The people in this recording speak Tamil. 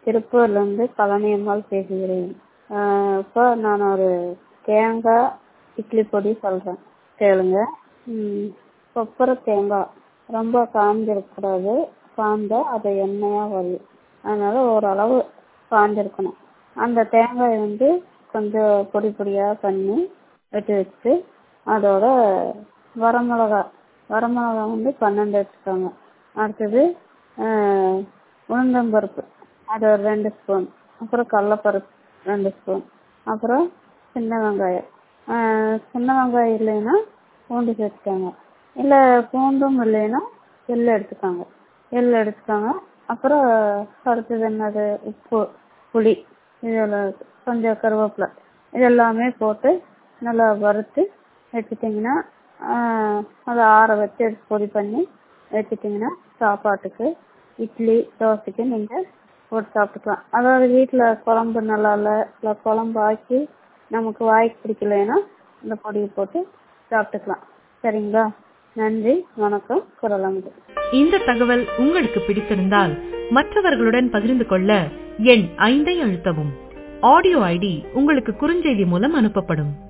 திருப்பூர்லேருந்து பழனியம்மாள் பேசுகிறேன் இப்போ நான் ஒரு தேங்காய் இட்லி பொடி சொல்கிறேன் கேளுங்க கொப்பரை தேங்காய் ரொம்ப காஞ்சிருக்கக்கூடாது காஞ்சா அது எண்ணெயாக வரும் அதனால் ஓரளவு காஞ்சிருக்கணும் அந்த தேங்காயை வந்து கொஞ்சம் பொடி பொடியாக பண்ணி வெட்டி வச்சுட்டு அதோட வரமிளகா வரமிளகா வந்து பன்னெண்டு எடுத்துக்கோங்க அடுத்தது உளுந்தம்பருப்பு அது ஒரு ரெண்டு ஸ்பூன் அப்புறம் கடலப்பருப்பு ரெண்டு ஸ்பூன் அப்புறம் சின்ன வெங்காயம் சின்ன வெங்காயம் இல்லைன்னா பூண்டு சேர்த்துக்கோங்க இல்லை பூண்டும் இல்லைன்னா எள் எடுத்துக்கோங்க எள் எடுத்துக்கோங்க அப்புறம் அடுத்தது என்னது உப்பு புளி இதில் கொஞ்சம் கருவேப்பிலை இது எல்லாமே போட்டு நல்லா வறுத்து வச்சுட்டிங்கன்னா அதை ஆற வச்சு எடுத்து பொடி பண்ணி வச்சுட்டிங்கன்னா சாப்பாட்டுக்கு இட்லி தோசைக்கு நீங்கள் போட்டு சாப்பிட்டுக்கலாம் அதாவது வீட்டில் குழம்பு நல்லா இல்லை இல்லை குழம்பு ஆக்கி நமக்கு வாய்க்கு பிடிக்கலைன்னா இந்த பொடியை போட்டு சாப்பிட்டுக்கலாம் சரிங்களா நன்றி வணக்கம் குரலமுது இந்த தகவல் உங்களுக்கு பிடித்திருந்தால் மற்றவர்களுடன் பகிர்ந்து கொள்ள எண் ஐந்தை அழுத்தவும் ஆடியோ ஐடி உங்களுக்கு குறுஞ்செய்தி மூலம் அனுப்பப்படும்